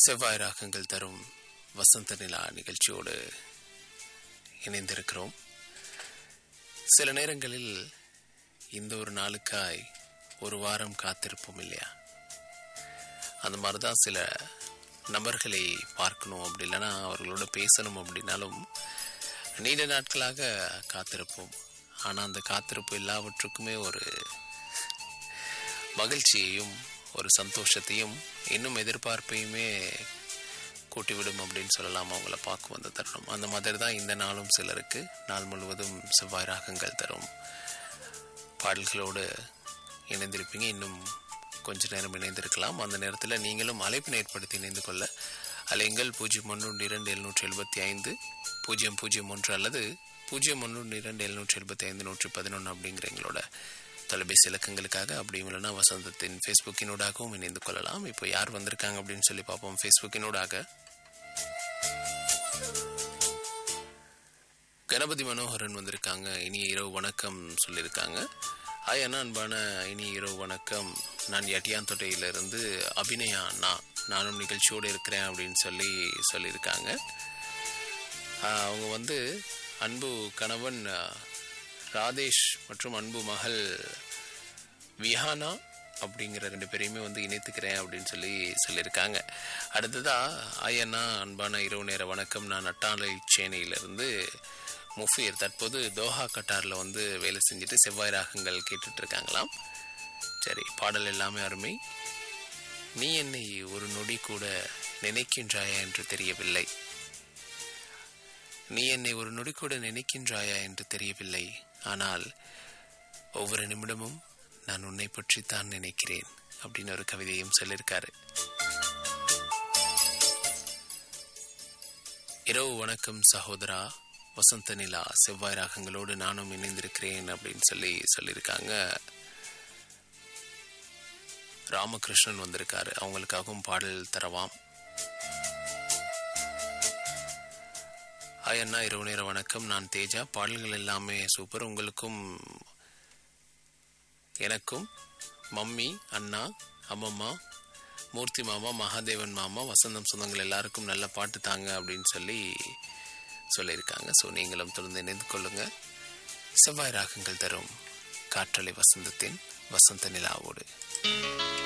செவ்வாய் ராகங்கள் தரும் வசந்த நிலா நிகழ்ச்சியோடு இணைந்திருக்கிறோம் சில நேரங்களில் இந்த ஒரு நாளுக்காய் ஒரு வாரம் காத்திருப்போம் இல்லையா அந்த மாதிரி தான் சில நபர்களை பார்க்கணும் அப்படி இல்லைன்னா அவர்களோட பேசணும் அப்படின்னாலும் நீண்ட நாட்களாக காத்திருப்போம் ஆனால் அந்த காத்திருப்பு எல்லாவற்றுக்குமே ஒரு மகிழ்ச்சியையும் ஒரு சந்தோஷத்தையும் இன்னும் எதிர்பார்ப்பையுமே கூட்டிவிடும் அப்படின்னு சொல்லலாம் அவங்கள பார்க்க வந்த தருணம் அந்த மாதிரி தான் இந்த நாளும் சிலருக்கு நாள் முழுவதும் செவ்வாய் ராகங்கள் தரும் பாடல்களோடு இணைந்திருப்பீங்க இன்னும் கொஞ்ச நேரம் இணைந்திருக்கலாம் அந்த நேரத்தில் நீங்களும் அழைப்பினை ஏற்படுத்தி இணைந்து கொள்ள அலைங்கள் பூஜ்ஜியம் ஒன்று இரண்டு எழுநூற்றி எழுபத்தி ஐந்து பூஜ்ஜியம் பூஜ்ஜியம் ஒன்று அல்லது பூஜ்ஜியம் ஒன்று இரண்டு எழுநூற்றி எழுபத்தி ஐந்து நூற்றி பதினொன்று அப்படிங்கிற எங்களோட தொலைபேசி இலக்கங்களுக்காக அப்படியும் இல்லைன்னா வசந்தத்தின் ஃபேஸ்புக்கினூடாகவும் இணைந்து கொள்ளலாம் இப்போ யார் வந்திருக்காங்க அப்படின்னு சொல்லி பார்ப்போம் ஃபேஸ்புக்கினூடாக கணபதி மனோகரன் வந்திருக்காங்க இனிய இரவு வணக்கம் சொல்லியிருக்காங்க ஹாய் அண்ணா அன்பான இனிய இரவு வணக்கம் நான் எட்டியாந்தொட்டையிலிருந்து அபிநயா அண்ணா நானும் நிகழ்ச்சியோடு இருக்கிறேன் அப்படின்னு சொல்லி சொல்லியிருக்காங்க ஆஹ் அவங்க வந்து அன்பு கணவன் ஆஹ், ராதேஷ் மற்றும் அன்பு மகள் விஹானா அப்படிங்கிற ரெண்டு பேரையுமே வந்து இணைத்துக்கிறேன் அப்படின்னு சொல்லி சொல்லியிருக்காங்க அடுத்ததா ஐயண்ணா அன்பான இரவு நேர வணக்கம் நான் அட்டாளை சேனையிலிருந்து முஃபீர் தற்போது தோஹா கட்டாரில் வந்து வேலை செஞ்சுட்டு செவ்வாய் ராகங்கள் கேட்டுட்டு இருக்காங்களாம் சரி பாடல் எல்லாமே அருமை நீ என்னை ஒரு நொடி கூட நினைக்கின்றாயா என்று தெரியவில்லை நீ என்னை ஒரு நொடி கூட நினைக்கின்றாயா என்று தெரியவில்லை ஆனால் ஒவ்வொரு நிமிடமும் நான் உன்னை பற்றி தான் நினைக்கிறேன் அப்படின்னு ஒரு கவிதையும் சொல்லியிருக்காரு இரவு வணக்கம் சகோதரா வசந்த நிலா செவ்வாய் ராகங்களோடு நானும் இணைந்திருக்கிறேன் அப்படின்னு சொல்லி சொல்லியிருக்காங்க ராமகிருஷ்ணன் வந்திருக்காரு அவங்களுக்காகவும் பாடல் தரவாம் ஹாய் அண்ணா இரவு நேர வணக்கம் நான் தேஜா பாடல்கள் எல்லாமே சூப்பர் உங்களுக்கும் எனக்கும் மம்மி அண்ணா அம்மம்மா மூர்த்தி மாமா மகாதேவன் மாமா வசந்தம் சொந்தங்கள் எல்லாருக்கும் நல்ல பாட்டு தாங்க அப்படின்னு சொல்லி சொல்லியிருக்காங்க ஸோ நீங்களும் தொடர்ந்து இணைந்து கொள்ளுங்க செவ்வாய் ராகங்கள் தரும் காற்றலை வசந்தத்தின் வசந்த நிலாவோடு